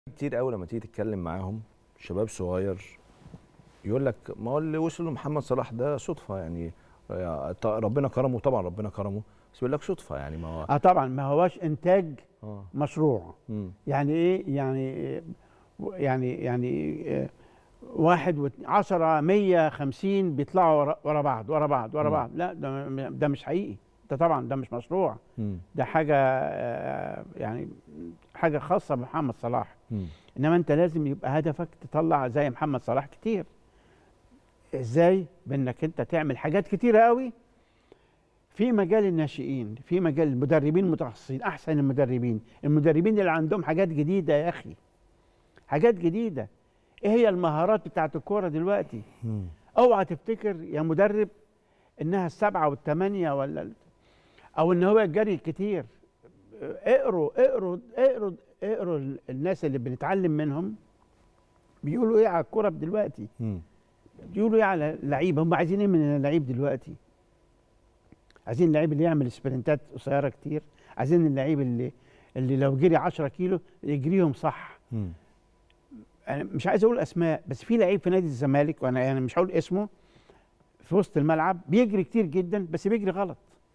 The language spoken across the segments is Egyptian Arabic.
كتير قوي لما تيجي تتكلم معاهم شباب صغير يقول لك ما هو اللي وصل لمحمد صلاح ده صدفه يعني يعني ط- ربنا كرمه طبعا ربنا كرمه بس بيقول لك صدفه يعني ما هو اه طبعا ما هواش انتاج اه مشروع مم. يعني ايه يعني يعني يعني آه، واحد وات- عشرة مية خمسين بيطلعوا ورا- ورا بعض ورا بعض ورا مم. بعض لا ده م- ده مش حقيقي ده طبعا ده مش مشروع مم. ده حاجة آه، يعني حاجة خاصة بمحمد صلاح مم. انما انت لازم يبقى هدفك تطلع زي محمد صلاح كتير ازاي بانك انت تعمل حاجات كتيرة قوي في مجال الناشئين في مجال المدربين المتخصصين احسن المدربين المدربين اللي عندهم حاجات جديدة يا اخي حاجات جديدة ايه هي المهارات بتاعت الكورة دلوقتي مم. اوعى تفتكر يا مدرب انها السبعة والثمانية ولا ال- او ان هو الجري الكتير اقروا اقروا اقروا اقروا ال- الناس اللي بنتعلم منهم بيقولوا ايه على الكوره دلوقتي مم. بيقولوا ايه على اللعيب هم عايزين ايه من اللعيب دلوقتي عايزين اللعيب اللي يعمل سبرنتات قصيره كتير عايزين اللعيب اللي اللي لو جري 10 كيلو يجريهم صح مم. انا مش عايز اقول اسماء بس في لعيب في نادي الزمالك وانا يعني مش هقول اسمه في وسط الملعب بيجري كتير جدا بس بيجري غلط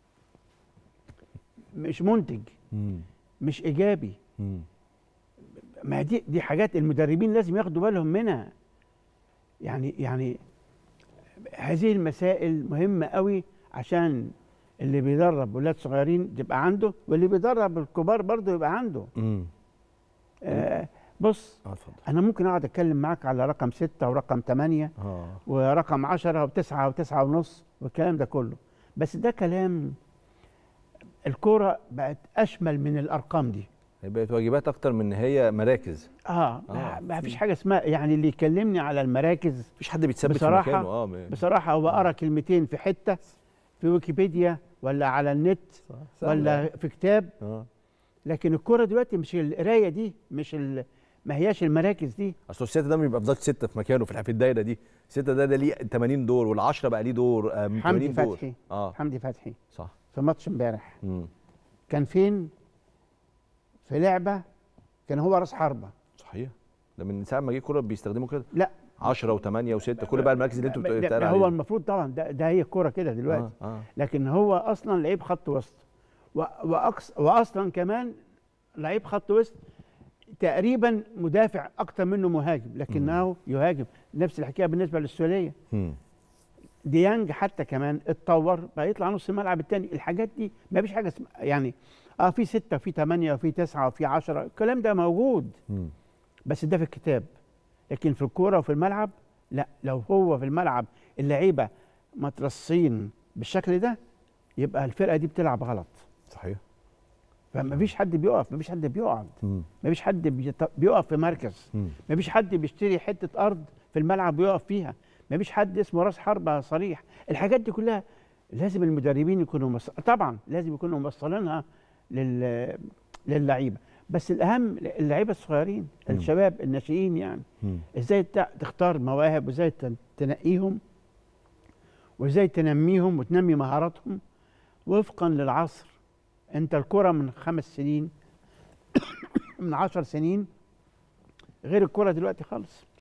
مش منتج مم. مش ايجابي مم. ما دي دي حاجات المدربين لازم ياخدوا بالهم منها يعني يعني هذه المسائل مهمة قوي عشان اللي بيدرب ولاد صغيرين يبقى عنده واللي بيدرب الكبار برضه يبقى عنده مم. آه بص اه اتفضل انا ممكن اقعد اتكلم معاك على رقم ستة ورقم ثمانية اه ورقم عشرة وتسعة وتسعة ونص والكلام ده كله بس ده كلام الكورة بقت أشمل من الأرقام دي هي بقت واجبات اكتر من ان هي مراكز اه, آه، ما- ما في- فيش حاجة اسمها يعني اللي يكلمني على المراكز مفيش حد بيتثبت في بصراحة- مكانه اه م- بصراحة هو قرا كلمتين في حتة في ويكيبيديا ولا على النت صح. سهلة. ولا في كتاب اه لكن الكورة دلوقتي مش القراية دي مش ال... ما هياش المراكز دي اصل السته ده ما بيبقى سته في مكانه في الح- في الدايره دي السته ده ده ليه 80 دور وال10 بقى ليه دور آه، من حمدي 80 دور فتحي اه حمدي فتحي صح في ماتش امبارح مم. كان فين في لعبة كان هو راس حربة صحيح ده من ساعه ما جه كوره بيستخدموا كده لا 10 و8 و6 كل بقى المراكز اللي انتوا ده- بتقولوا ده هو المفروض طبعا ده, ده هي الكورة كده دلوقتي اه اه لكن هو اصلا لعيب خط وسط و- وأقص واصلا كمان لعيب خط وسط تقريبا مدافع اكتر منه مهاجم لكنه يهاجم نفس الحكايه بالنسبه للسوليه مم. ديانج حتى كمان اتطور بقى يطلع نص الملعب الثاني الحاجات دي ما فيش حاجه اسمها يعني اه في ستة وفي ثمانية وفي تسعة وفي عشرة الكلام ده موجود مم. بس ده في الكتاب لكن في الكوره وفي الملعب لا لو هو في الملعب اللعيبه مترصين بالشكل ده يبقى الفرقه دي بتلعب غلط صحيح فما فيش حد بيقف ما فيش حد بيقعد مم. ما فيش حد بيط- بيقف في مركز مم. ما فيش حد بيشتري حته ارض في الملعب ويقف فيها ما فيش حد اسمه راس حربه صريح الحاجات دي كلها لازم المدربين يكونوا مص... طبعا لازم يكونوا موصلينها لل... للعيبه بس الاهم اللعيبه الصغيرين مم. الشباب الناشئين يعني مم. ازاي تع- تختار مواهب وازاي تن- تنقيهم وازاي تنميهم وتنمي مهاراتهم وفقا للعصر انت الكرة من خمس سنين من عشر سنين غير الكرة دلوقتي خالص